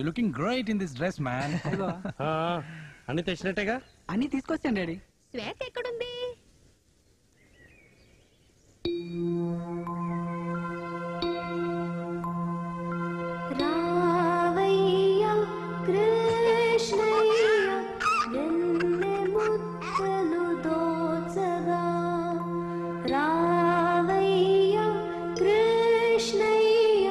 Looking great in this dress man ఆ, అన్ని తెచ్చినట్టేగా అన్ని తీసుకొచ్చాను డాడీ శ్వేత ఎక్కడుంది రావయ్య కృష్ణయ్య నిన్నే ముద్దలు దోచగా రావయ్య కృష్ణయ్య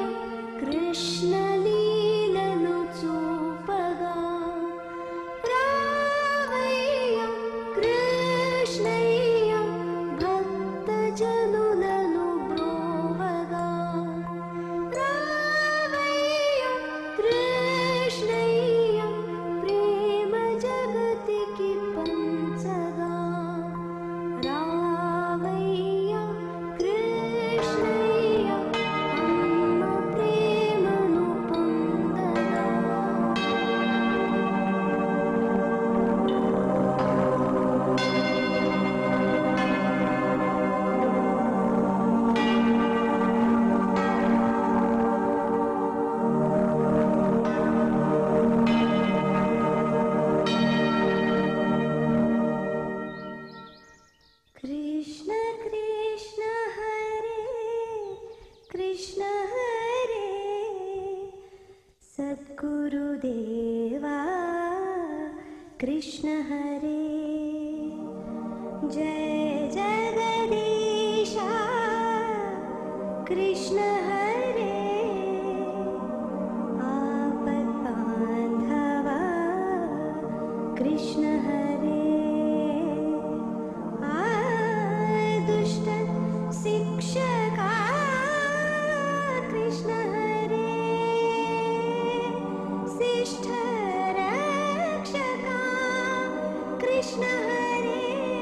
కృష్ణలీలను చూపగా రావయ్య కృష్ణయ్య భక్తజనులను బ్రోవగా రావయ్య కృష్ణయ్య ప్రేమ జగతికి పంచగా రావయ్య కృష్ణయ్య అమ్మ ప్రేమను పొందగా कृष्ण कृष्ण हरे कृष्ण हरे सद्गुरुदेवा कृष्ण हरे जय जगदीशा कृष्ण हरे आपद्बान्धवा कृष्ण हरे दुष्ट शिक्षका कृष्ण हरे शिष्ठ रक्षका कृष्ण हरे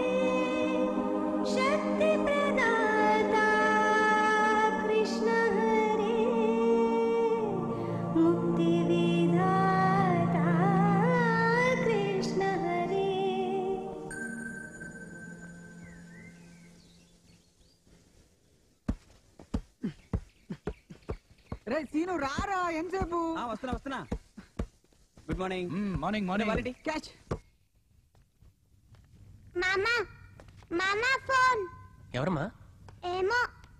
शक्ति प्रदाता कृष्ण हरे मुक्ति विधाता कृष्ण हरे రే సీను రారా ఎంతసేపు వస్తున్నా వస్తున్నా good morning morning morning catch మామా మామా ఫోన్ ఎవరమ్మా ఏమో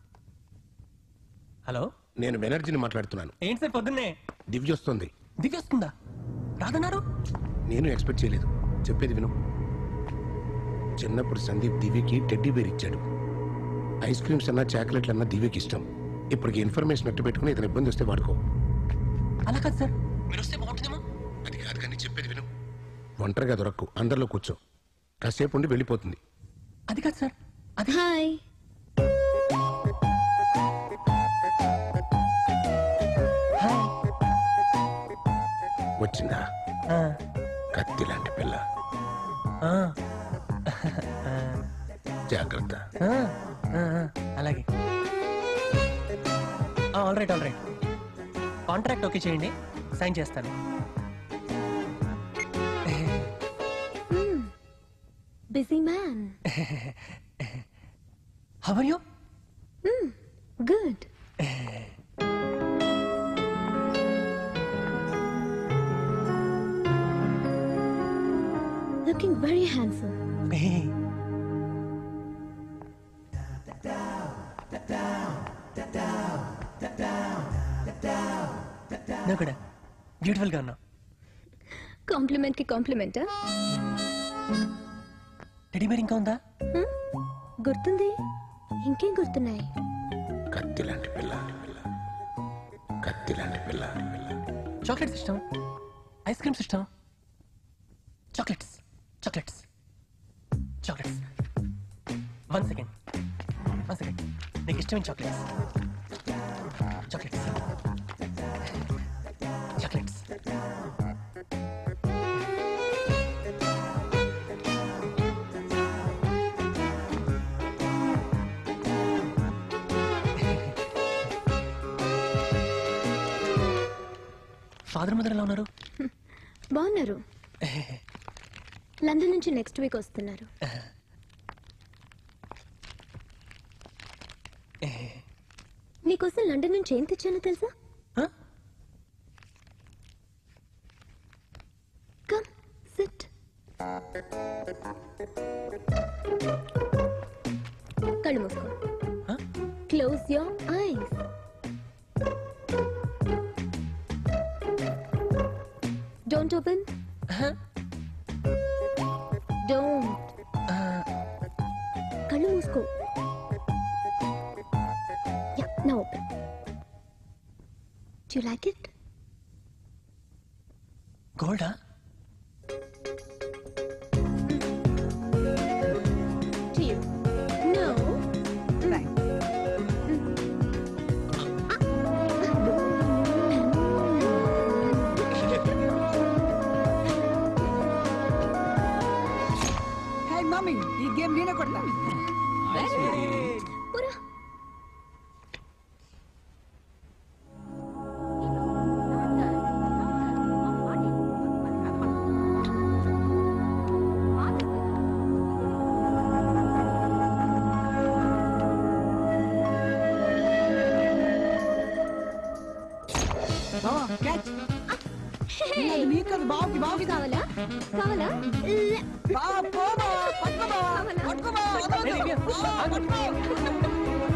హలో నేను బెనర్జీని మాట్లాడుతున్నాను ఏంటి సార్ పొద్దున్నే దివ్య వస్తుంది దివ్య వస్తుందా రాదన్నారు నేను ఎక్స్పెక్ట్ చేయలేదు చెప్పేది విను చిన్నప్పుడు సందీప్ దివ్యకి టెడ్డీ బేర్ ఇచ్చాడు ఐస్ క్రీమ్స్ అన్నా చాక్లెట్లు అన్నా దివ్యకి ఇష్టం ఇప్పటికి ఇన్ఫర్మేషన్ అట్టు పెట్టుకుని ఇతను ఇబ్బంది వస్తే వాడుకో అలా కాదు సార్ మీరు వస్తే బాగుంటుందేమో అది కాదు కానీ చెప్పేది విను ఒంటరిగా దొరక్కు అందరిలో కూర్చో కాసేపు ఉండి వెళ్ళిపోతుంది అది కాదు సార్ అది హాయ్ హాయ్. వచ్చిందా ఆ, కత్తి లాంటి పిల్ల ఆ, జాగ్రత్త ఆ, ఆ, ఆ, అలాగే all right all right contract okay చేయండి సైన్ చేస్తాను busy man how are you good looking very handsome నువ్వు కూడా బ్యూటిఫుల్ గా ఉన్నావు కాంప్లిమెంట్ కి కాంప్లిమెంట్ టెడీ బేర్ ఇంకా ఉందా గుర్తుంది ఇంకేం గుర్తున్నాయి కత్తి లాంటి పిల్ల కత్తి లాంటి పిల్ల చాక్లెట్స్ ఇష్టం ఐస్ క్రీమ్స్ ఇష్టం chocolates chocolates chocolates one second one second నీకు ఇష్టమైన chocolates chocolates chocolates father mother ఎలా ఉన్నారు బాగున్నారు లండన్ నుంచి నెక్స్ట్ వీక్ వస్తున్నారు నీకోసం లండన్ నుంచి ఏం తెచ్చానో తెలుసా Huh? కళ్ళు మూసుకో Huh? Close your eyes don't open don't కళ్ళు మూసుకో yeah now open do you like it గోల్డా to you no hey mummy ఈ గేమ్ నేనే కొడతా పురా బావా క్యాచ్ నీకు అది బావుకి బావుకి కావాలా కావాలా బావా పో బావా పట్టుకో బావా కావాలా? పట్టుకో బావా వదలొద్దు. బావా, పట్టుకో.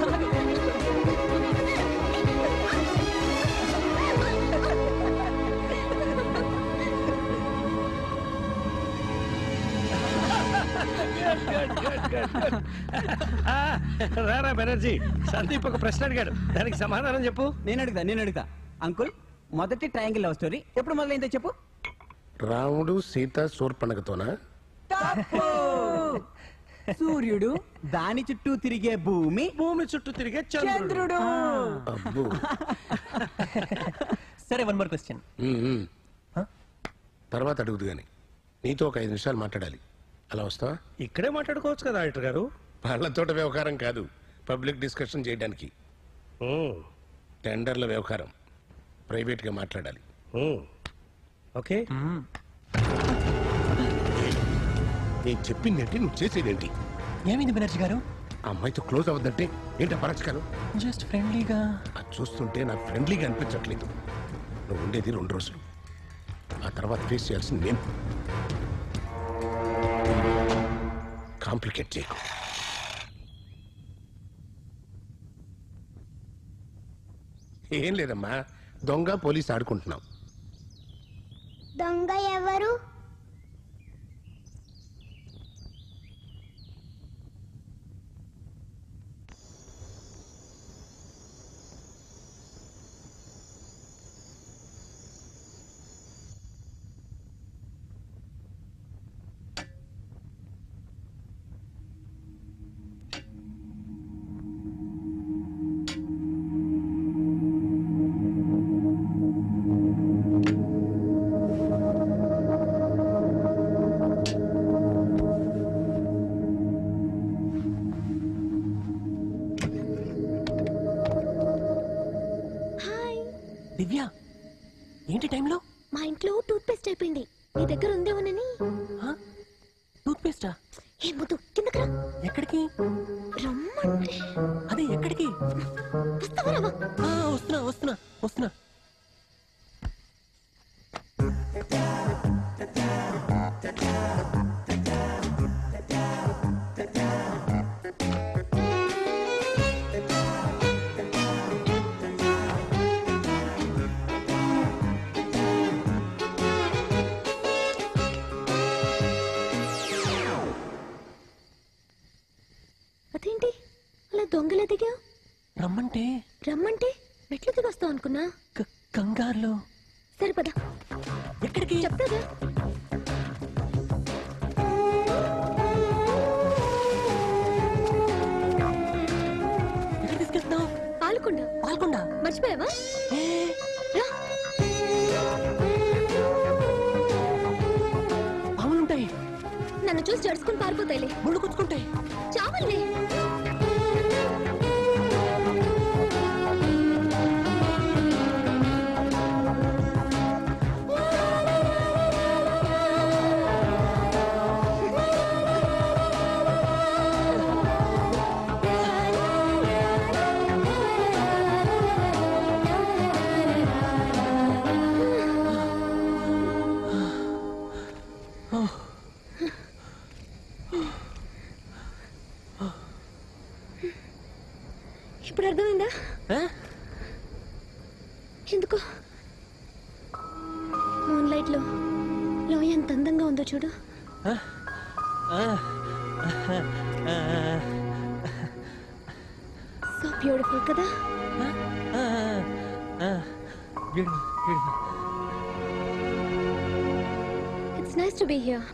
రారా బెనర్జీ సందీప్ ఒక ప్రశ్న అడిగాడు దానికి సమాధానం చెప్పు నేను అడుగుతా నేను అడుగుతా అంకుల్ మొదటి ట్రయాంగిల్ లవ్ స్టోరీ ఎప్పుడు మొదలైందో చెప్పు రాముడు సీత శూర్పణఖతోనా తప్పు. సూర్యుడు దాని చుట్టూ తిరిగే భూమి భూమి చుట్టూ తిరిగే చంద్రుడు చంద్రుడు అబ్బో సరే one more question um, um. తర్వాత అడుగుదు గాని నీతో ఒక ఐదు నిమిషాలు మాట్లాడాలి అలా వస్తావా ఇక్కడే మాట్లాడుకోవచ్చు కదా ఆడిటర్ గారు వాళ్ళతోట వ్యవహారం కాదు పబ్లిక్ డిస్కషన్ చేయడానికి ఉమ్, టెండర్ల వ్యవహారం ప్రైవేట్గా మాట్లాడాలి ఉమ్. ఓకే నేను చెప్పిందేంటి నువ్వు చేసేదేంటి ఏమైంది బెనర్జీ గారు ఆ అమ్మాయితో క్లోజ్ అవ్వద్దంటే ఏంటి పరచకాలు జస్ట్ ఫ్రెండ్లీగా అది చూస్తుంటే నాకు ఫ్రెండ్లీగా అనిపించట్లేదు నువ్వు ఉండేది రెండు రోజులు ఆ తర్వాత ఫేస్ చేయాల్సింది నేను కాంప్లికేట్ చేయకు ఏం లేదమ్మా దొంగ పోలీస్ ఆడుకుంటున్నాం దొంగ ఎవరు హాయ్ దివ్య ఏంటి టైంలో మా ఇంట్లో టూత్ పేస్ట్ అయిపోయింది నీ దగ్గర ఉందేమోనని టూత్ పేస్టా ఏ ముద్దు కిందకి రా ఎక్కడికి రమ్మంటే అదే ఎక్కడికి వస్తావా రావా? ఆ, వస్తున్నా వస్తున్నా వస్తున్నా అదేంటి అలా దొంగలా దిగా రమ్మంటే రమ్మంటే మెట్లు దిగి వస్తావు అనుకున్నా క- కంగారులో సరే పద ఎక్కడికి చెప్తాగా ఎక్కడికి తీసుకెళ్తున్నావు పాలకొండ పాల్కొండ మర్చిపోయావా ఏ, రా పాములుంటాయి నన్ను చూసి జడుచుకుని పారిపోతాయిలే ముళ్ళు కుచ్చుకుంటాయి చావల్లే ఇప్పుడు అర్థమైందా ఆ? ఎందుకో మూన్ లైట్ లో లోయ ఎంత అందంగా ఉందో చూడు ఆ, ఆ, సో బ్యూటిఫుల్ కదా ఆ, ఆ, beautiful, beautiful. It's nice to be here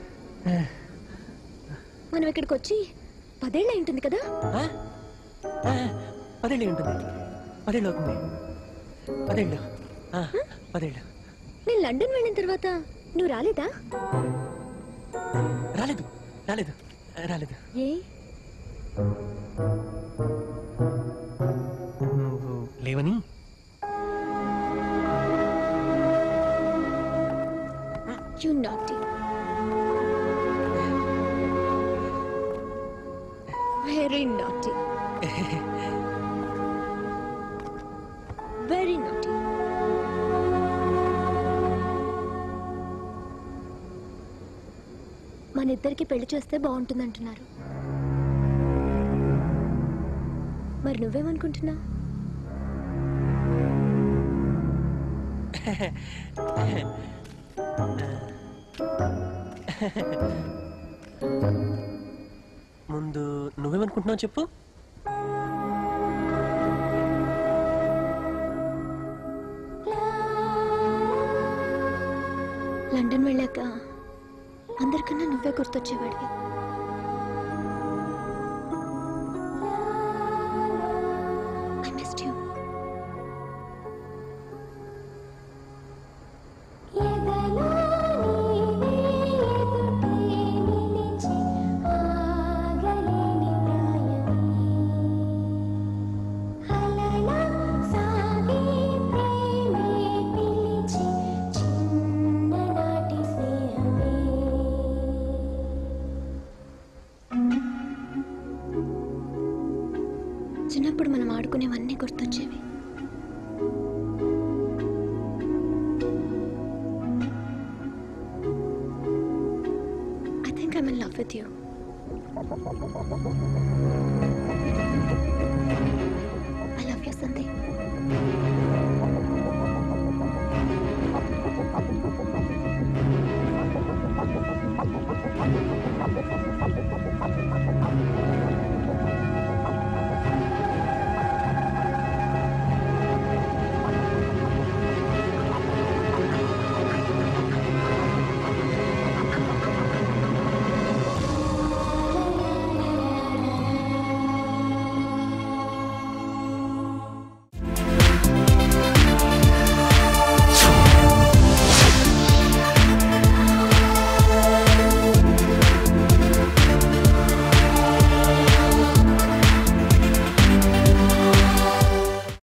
మనం ఇక్కడికి వచ్చి పదేళ్ళు ఉంటుంది కదా ఆ? ఆ, పదేళ్ళు ఉంటుంది పదేళ్ళు అవుతుంది పదేళ్ళు ఆ, పదేళ్ళు నేను లండన్ వెళ్ళిన తర్వాత నువ్వు రాలేదా రాలేదు రాలేదు రాలేదు ఏ నువ్వు లేవని you naughty very naughty very naughty మన ఇద్దరికి పెళ్లి చేస్తే బాగుంటుందంటున్నారు మరి నువ్వేమనుకుంటున్నావు ముందు నువ్వేమనుకుంటున్నావు చెప్పు లండన్ వెళ్ళాక అందరికన్నా నువ్వే గుర్తొచ్చేవాడివి I missed you. చిన్నప్పుడు మనం ఆడుకునేవన్నీ గుర్తొచ్చేవి I think I'm in love with you